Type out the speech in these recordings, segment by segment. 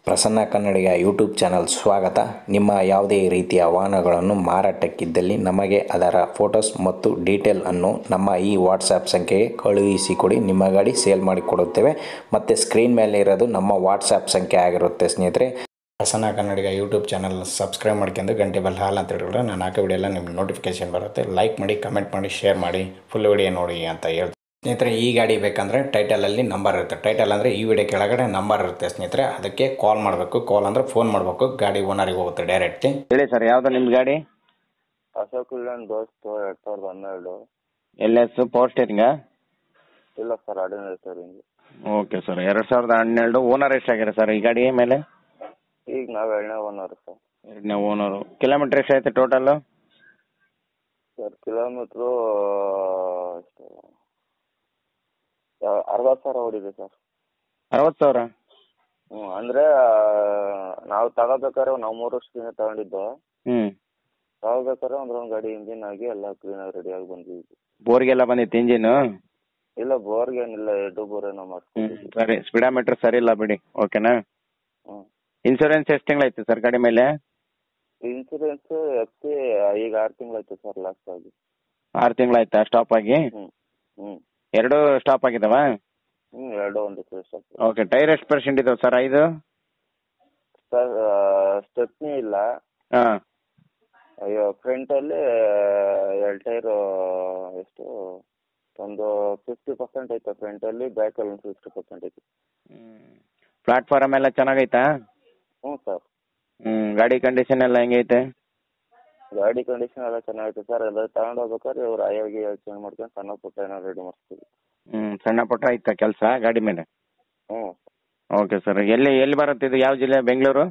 Prasanna Kannadiga YouTube channel ಸ್ವಾಗತ ನಿಮ್ಮ ಯಾವುದೇ ರೀತಿಯ ವಾಹನಗಳನ್ನು ಮಾರಾಟಕ್ಕಿದ್ದಲ್ಲಿ ನಮಗೆ ಅದರ ಫೋಟೋಸ್ ಮತ್ತು ಡೀಟೇಲ್ ಅನ್ನು ನಮ್ಮ ಈ ವಾಟ್ಸಪ್ ಸಂಖ್ಯೆಗೆ ಕಳುಹಿಸಿಕೊಡಿ ನಿಮ್ಮ ಗಾಡಿ ಸೇಲ್ ಮಾಡಿ ಕೊಡುತ್ತೇವೆ ಮತ್ತು ಸ್ಕ್ರೀನ್ ಮೇಲೆ ಇರೋದು ನಮ್ಮ ವಾಟ್ಸಪ್ ಸಂಖ್ಯೆ ಆಗಿರುತ್ತೆ ಸ್ನೇಹಿತರೆ Prasanna Kannadiga YouTube channel subscribe ಮಾಡ್ಕೊಂಡು ಗಂಟೆ ಬೆಲ್ ಹಾಲ್ ಅಂತ ಹೇಳಿದ್ರೆ ನಾನು ಹಾಕೋ ವಿಡಿಯೋ ಎಲ್ಲ ನಿಮ್ಗೆ ನೋಟಿಫಿಕೇಶನ್ ಬರುತ್ತೆ ಲೈಕ್ ಮಾಡಿ ಕಮೆಂಟ್ ಮಾಡಿ ಶೇರ್ ಮಾಡಿ ಫುಲ್ ವಿಡಿಯೋ ನೋಡಿ ಅಂತ ಹೇಳ್ತೀನಿ ಸ್ನೇಹಿತರೆ ಈ ಗಾಡಿ ಬೇಕಂದರೆ ಟೈಟಲಲ್ಲಿ ನಂಬರ್ ಇರುತ್ತೆ ಟೈಟಲ್ ಅಂದರೆ ಈ ವಿಡಿಯೋ ಕೆಳಗಡೆ ನಂಬರ್ ಇರುತ್ತೆ ಸ್ನೇಹಿತರೆ ಅದಕ್ಕೆ ಕಾಲ್ ಮಾಡಬೇಕು ಕಾಲ್ ಅಂದರೆ ಫೋನ್ ಮಾಡಬೇಕು ಗಾಡಿ ಓನರಿಗೆ ಹೋಗುತ್ತೆ ಡೈರೆಕ್ಟ್ಲಿ ಹೇಳಿ ಸರ್ ಯಾವುದು ನಿಮ್ದು ಗಾಡಿ ಅಶೋಕ್ ಲೇಲ್ಯಾಂಡ್ ದೋಸ್ತು ಎರಡು ಸಾವಿರದ ಹನ್ನೆರಡು ಎಲ್ ಎಸ್ ಪವರ್ ಸ್ಟೇರಿಂಗಾ ಇಲ್ಲ sir ordinary steering okay sir ಎರಡು ಸಾವಿರದ ಹನ್ನೆರಡು ಓನರ್ ಎಷ್ಟಾಗಿದೆ ಸರ್ ಈ ಗಾಡಿ ಮೇಲೆ ಈಗ ನಾವು ಎರಡನೇ ಓನರ್ ಸರ್ ಎರಡನೇ ಓನರು ಕಿಲೋಮೀಟ್ರ್ ಎಷ್ಟಾಯ್ತು ಟೋಟಲು ಸರ್ ಕಿಲೋಮೀಟ್ರು ಎಷ್ಟು ಯಾ- ಅರವತ್ತು ಸಾವಿರ ಓಡಿದೆ ಸರ್ ಅರವತ್ತು ಸಾವಿರ ಹ್ಞೂ ಅಂದರೆ ನಾವು ತಗೋಬೇಕಾದ್ರೆ ನಾವು ಮೂರು ವರ್ಷದಿಂದ ತಗೊಂಡಿದ್ದು ಹ್ಞೂ ತಗೋಬೇಕಾದ್ರೆ ಒಂದೊಂದು ಗಾಡಿ ಇಂಜಿನ್ ಆಗಿ ಎಲ್ಲ ಕ್ಲೀನಾಗಿ ರೆಡಿಯಾಗಿ ಬಂದಿದ್ವಿ ಬೋರ್ಗೆಲ್ಲ ಬಂದಿತ್ತು ಇಂಜಿನು ಇಲ್ಲ ಬೋರ್ಗೆ ಏನಿಲ್ಲ ಎರಡು ಬೋರ್ ಏನೋ ಹ್ಞೂ ಮಾಡಿಸ್ಕೊಂಡಿದ್ವಿ ಸರಿ ಸ್ಪೀಡಾಮೀಟ್ರ್ ಸರಿ ಇಲ್ಲ ಬಿಡಿ ಓಕೆನಾ ಹ್ಞೂ ಇನ್ಸೂರೆನ್ಸ್ ಎಷ್ಟು ತಿಂಗಳಾಯ್ತು ಸರ್ ಗಾಡಿ ಮೇಲೆ ಇನ್ಸೂರೆನ್ಸ್ ಎಫ್ ಸಿ ಈಗ ಆರು ತಿಂಗಳಾಯ್ತು ಸರ್ ಲಾಸ್ಟ್ ಆಗಿ ಆರು ತಿಂಗಳಾಯ್ತಾ ಸ್ಟಾಪ್ ಆಗಿ ಹ್ಞೂ ಹ್ಞೂ ಎರಡು ಸ್ಟಾಪ್ ಆಗಿದಾವ ಹ್ಞೂ ಎರಡು ಒಂದು ಸ್ಟಾಪ್ ಓಕೆ ಟೈರ್ ಎಷ್ಟು ಪರ್ಸೆಂಟ್ ಇದಾವೆ ಸರ್ ಐದು ಸರ್ ಸ್ಟೆಪ್ನಿ ಇಲ್ಲ ಹಾಂ ಅಯ್ಯೋ ಫ್ರಂಟಲ್ಲಿ ಎರಡು ಟೈರು ಎಷ್ಟು ಒಂದು ಫಿಫ್ಟಿ ಪರ್ಸೆಂಟ್ ಐತೆ ಫ್ರಂಟಲ್ಲಿ ಬ್ಯಾಕಲ್ಲಿ ಒಂದು ಫಿಫ್ಟಿ ಪರ್ಸೆಂಟ್ ಐತೆ ಪ್ಲಾಟ್ಫಾರಮ್ ಎಲ್ಲ ಚೆನ್ನಾಗೈತಾ ಹ್ಞೂ ಸರ್ ಹ್ಞೂ ಗಾಡಿ ಕಂಡೀಷನ್ ಎಲ್ಲ ಹೆಂಗೈತೆ ಗಾಡಿ ಕಂಡೀಷನ್ ಎಲ್ಲ ಚೆನ್ನಾಗೈತೆ ಸರ್ ಎಲ್ಲ ತಗೊಂಡು ಹೋಗ್ಬೇಕಾದ್ರೆ ಇವ್ರು ಆಯಾಗಿ ಚೇಂಜ್ ಮಾಡ್ಕೊಂಡು ಸಣ್ಣ ಪುಟ್ಟ ಏನೋ ರೆಡಿ ಮಾಡಿಸ್ತೀವಿ ಹ್ಞೂ ಸಣ್ಣ ಪುಟ್ಟ ಐತಾ ಕೆಲಸ ಗಾಡಿ ಮೇಲೆ ಹ್ಞೂ ಓಕೆ ಸರ್ ಎಲ್ಲಿ ಎಲ್ಲಿ ಬರುತ್ತೆ ಇದು ಯಾವ ಜಿಲ್ಲೆ ಬೆಂಗಳೂರು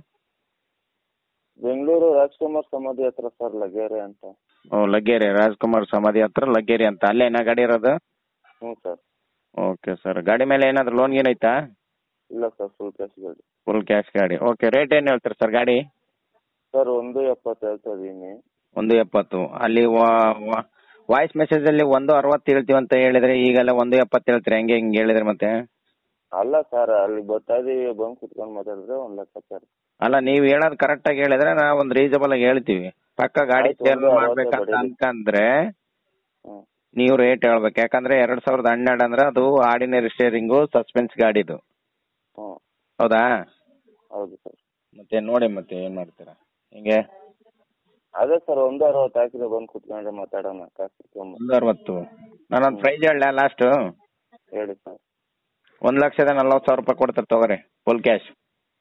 ಬೆಂಗಳೂರು ರಾಜ್ಕುಮಾರ್ ಸಮಾಧಿ ಹತ್ರ ಸರ್ ಲಗೇರೆ ಅಂತ ಓ ಲಗ್ಗೇರಿ ರಾಜ್ಕುಮಾರ್ ಸಮಾಧಿ ಹತ್ರ ಲಗ್ಗೇರಿ ಅಂತ ಅಲ್ಲೇನಾ ಗಾಡಿ ಇರೋದು ಹ್ಞೂ ಸರ್ ಓಕೆ ಸರ್ ಗಾಡಿ ಮೇಲೆ ಏನಾದರೂ ಲೋನ್ ಏನೈತಾ ಇಲ್ಲ ಸರ್ ಫುಲ್ ಕ್ಯಾಶ್ ಗಾಡಿ ಫುಲ್ ಕ್ಯಾಶ್ ಗಾಡಿ ಓಕೆ ರೇಟ್ ಏನು ಹೇಳ್ತೀರಿ ಸರ್ ಗಾಡಿ ಸರ್ ಒಂದು ಎಪ್ಪತ್ತು ಹೇಳ್ತಾ ಇದ್ದೀನಿ ಒಂದು ಎಪ್ಪತ್ತು ಅಲ್ಲಿ ವಾಯ್ಸ್ ಮೆಸೇಜಲ್ಲಿ ಒಂದು ಅರವತ್ತು ಹೇಳ್ತೀವಿ ಅಂತ ಹೇಳಿದ್ರೆ ಈಗೆಲ್ಲ ಒಂದು ಎಪ್ಪತ್ತು ಹೇಳ್ತೀರಿ ಹೆಂಗೆ ಹಿಂಗೆ ಹೇಳಿದ್ರೆ ಮತ್ತೆ ಅಲ್ಲ ಸರ್ ಅಲ್ಲಿ ಬರ್ತಾ ಇದೀವಿ ಬಂದು ಕುತ್ಕೊಂಡು ಮಾತಾಡಿದ್ರೆ ಒಂದು ಲಕ್ಷ ಸರ್ ಅಲ್ಲ ನೀವು ಹೇಳೋದು ಕರೆಕ್ಟಾಗಿ ಹೇಳಿದ್ರೆ ನಾವು ಒಂದು ರೀಸನಬಲ್ ಆಗಿ ಹೇಳ್ತೀವಿ ಪಕ್ಕ ಗಾಡಿ ಆಯ್ತು, ಸೇಲ್ ಒಂದು ಅರವತ್ತು ಮಾಡ್ಬೇಕಂತ ಬಡೀರಿ. ಅನ್ಕಂದ್ರೆ ಹ್ಞೂ ನೀವು ರೇಟ್ ಹೇಳ್ಬೇಕು ಯಾಕಂದ್ರೆ ಎರಡ್ ಸಾವಿರದ ಹನ್ನೆರಡು ಅಂದ್ರೆ ಅದು ಆರ್ಡಿನರಿ ಸ್ಟೇರಿಂಗು ಸಸ್ಪೆನ್ಸ್ ಗಾಡಿದು ಹ್ಞೂ ಹೌದಾ ಹೌದು ಸರ್ ಮತ್ತೆ ನೋಡಿ ಮತ್ತೆ ಏನ್ ಮಾಡ್ತೀರಾ ಹಿಂಗೆ ಅದೇ ಸರ್ ಒಂದು ಅರವತ್ತು ಹಾಕಿದ್ರೆ ಬಂದು ಕುತ್ಕೊಂಡ್ರೆ ಮಾತಾಡೋಣ ಕಾಸು ಒಂದು ಅರವತ್ತು ನಾನೊಂದು ಪ್ರೈಸ್ ಹೇಳ ಲಾಸ್ಟ್ ಹೇಳಿ ಸರ್ ಒಂದ್ ಲಕ್ಷದ ನಲ್ವತ್ತು ಸಾವಿರ ರೂಪಾಯಿ ಕೊಡ್ತಾರೆ ತಗೋರಿ ಫುಲ್ ಕ್ಯಾಶ್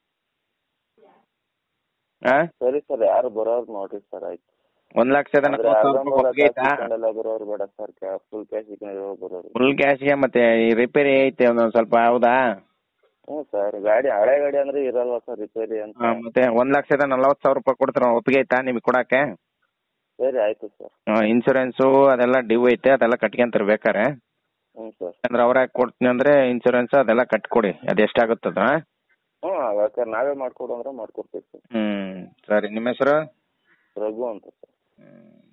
ಹಾ ಸರಿ ಸರ್ ಯಾರು ಬರೋರು ನೋಡ್ರಿ ಸರ್ ಆಯ್ತು ಒಂದ್ ಲಕ್ಷದ ಅಂದ್ರೆ ನಲ್ವತ್ತು ಸಾವಿರ ಅರ್ಧಂಬರ್ಧ ರೂಪಾಯಿ ಕಾಸು ಒಪ್ಪಿಗೆೈತಾ ಇಟ್ಕೊಂಡೆಲ್ಲ ಬರೋರು ಬೇಡ ಸರ್ ಫುಲ್ ಕ್ಯಾಶ್ ಇಟ್ಕೊಂಡಿರೋ ಬರೋರು ಫುಲ್ ಕ್ಯಾಶ್ಗೆ ಮತ್ತೆ ಈ ರಿಪೇರಿ ಐತೆ ಒಂದೊಂದ್ ಸ್ವಲ್ಪ ಹೌದಾ ಹ್ಞೂ ಸರ್ ಗಾಡಿ ಹಳೆ ಗಾಡಿ ಅಂದ್ರೆ ಇರಲ್ವಾ ಸರ್ ರಿಪೇರಿ ಅಂತ ಹಾ, ಮತ್ತೆ ಒಂದ್ ಲಕ್ಷದ ನಲ್ವತ್ತು ಸಾವಿರ ರೂಪಾಯಿ ಕೊಡ್ತಾರ ಒಪ್ಪಿಗೆ ಐತಾ ನಿಮಗೆ ಕೊಡಕ್ಕೆ ಸರಿ ಆಯ್ತು ಸರ್ ಇನ್ಸೂರೆನ್ಸು ಅದೆಲ್ಲ ಡ್ಯೂ ಐತೆ ಅದೆಲ್ಲ ಕಟ್ಕೊಂತಾರೆ ಬೇಕಾರೆ ಹ್ಞೂ ಸರ್ ಅಂದ್ರೆ ಅವ್ರ ಕೊಡ್ತೀನಿ ಅಂದ್ರೆ ಇನ್ಸೂರೆನ್ಸ್ ಅದೆಲ್ಲ ಕಟ್ಕೊಡಿ ಅದು ಎಷ್ಟಾಗುತ್ತದ ಹ್ಞೂ ಬೇಕಾದ್ರೆ ನಾವೇ ಮಾಡ್ಕೊಡು ಅಂದ್ರೆ ಮಾಡ್ಕೊಡ್ತೀವಿ ಸರ್ ಹ್ಮ್ ಸರಿ ನಿಮ್ಮ ಹೆಸರು ರಘು ಅಂತ ಸರ್ ಹ್ಮ್